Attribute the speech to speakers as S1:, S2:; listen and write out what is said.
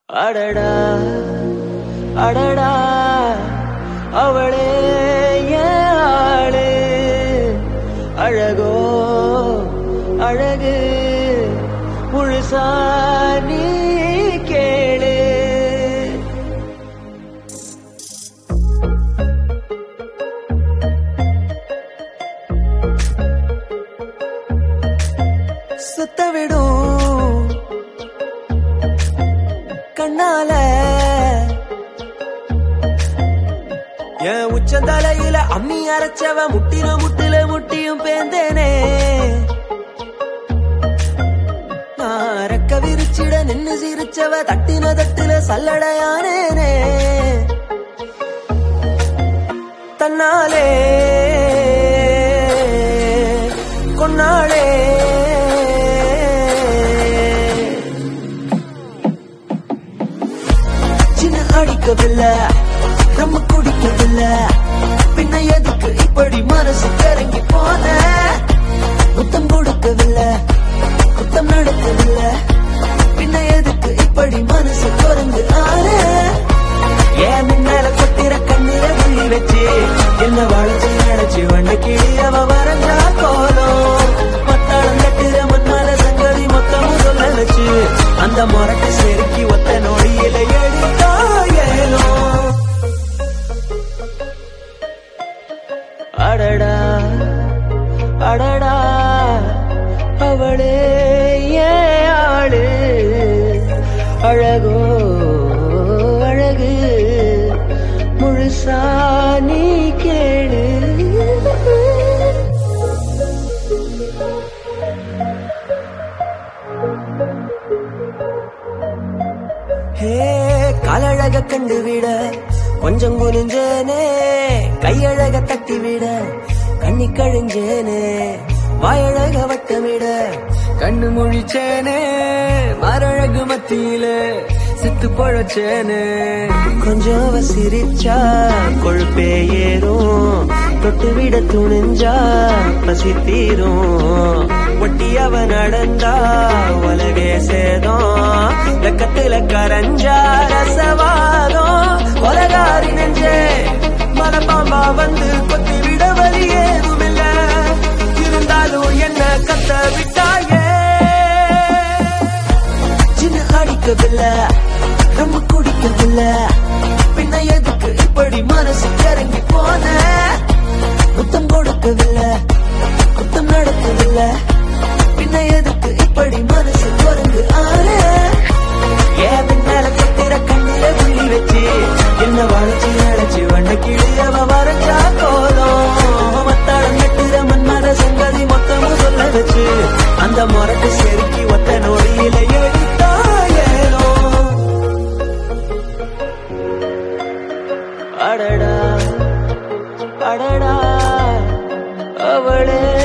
S1: அடடா அடடா அவளே ஏன் ஆளு அழகோ அழகு முழுசா நீ கேளு சுத்த விடும் கண்ணால என் உச்சந்தலையில அம்மி அரைச்சவ முட்டின முட்டில முட்டியும் பேந்தேனே நான் ரெக்க விரிச்சிட நின்னு சிரிச்சவ தட்டின தட்டுல சல்லடையானேனே தன்னாலே கொன்னாளே சின்ன அடிக்கவில்லை நம்ம குடிக்கவில்லை பின்ன எதுக்கு இப்படி மனசு கரங்கி போன முத்தம் கொடுக்கவில்லை குத்தம் நடக்கவில்லை பின்ன எதுக்கு இப்படி மனசு குறைந்து ஆன ஏன் முன்னால கொட்டிற கண்ணீர புள்ளி வச்சு என்ன வளைச்சு அழைச்சு வண்ட கிளி அவ வரைஞ்சா கோலம் மத்தாளம் கட்டுற மண்மால சங்கதி மொத்தமும் சொல்ல வச்சு அந்த முரட்டை செருக்கி ஒத்த நொடியில எடுத்தா ஏனோ அடடா அடடா அவளே ஏன் ஆளு அழகோ அழகு முழுசா நீ கேளு ஹே காலழக கண்டு விட கொஞ்சம் குனிஞ்சேனே கையழக தட்டி விட கண்ணி கழிஞ்சேனே வாயழக வட்டமிட கண்ணு முழிச்சேனே மரழகு மத்தியில சித்து பொழச்சேனே கொஞ்சம் அவ சிரிச்சா கொழுப்பே ஏறும் தொட்டு விட துணிஞ்சா பசி தீரும் ஒட்டி அவ நடந்தா உலகே சேதம் வெக்கத்துல கரஞ்சா ரசவாதம் கொலகாரி நெஞ்சே மனப்பாம்பா வந்து கொத்தி விட வழி ஏதுமில்ல இருந்தாலும் என்ன கத்த விட்டாயே சின்ன அடிக்கவில்லை ரொம்ப குடிக்கவில்லை பின்ன எதுக்கு இப்படி மனசு இறங்கி போன முத்தம் கொடுக்கவில்லை குத்தம் நடக்கவில்லை பின்ன எதுக்கு இப்படி மனசு குறைந்து ஆன ஏன் பின்னால கொத்திர கண்ணில புள்ளி வச்சு என்ன வளைச்சு அழைச்சு வண்ட கிளி அவ வரைஞ்சா கோலம் மத்தாளம் கட்டுற மன்மத சங்கதி மொத்தமும் சொல்ல வச்சு அந்த முரட்டு செருக்கி ஒத்த நொடியில எடுத்தா ஏனோ அடடா அடடா அவளே